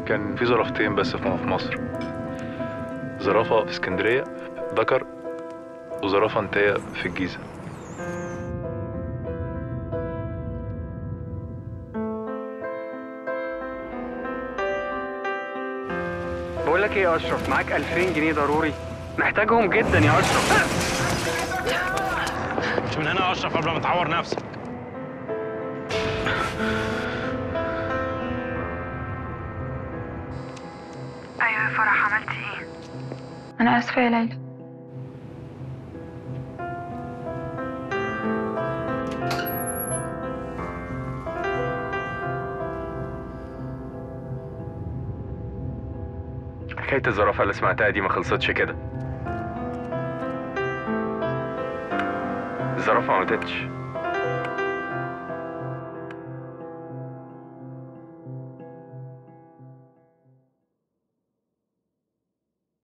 كان في زرافتين بس في في مصر زرافة في اسكندرية ذكر وزرافة انتاية في الجيزة بقول لك ايه يا اشرف معاك 2000 جنيه ضروري محتاجهم جدا يا اشرف مش من هنا يا اشرف قبل ما تعور نفسك ايوه يا فرح عملتي ايه انا اسفه يا ليلى حكاية الزرافة اللي سمعتها دي ما خلصتش كده الزرافة ما ماتتش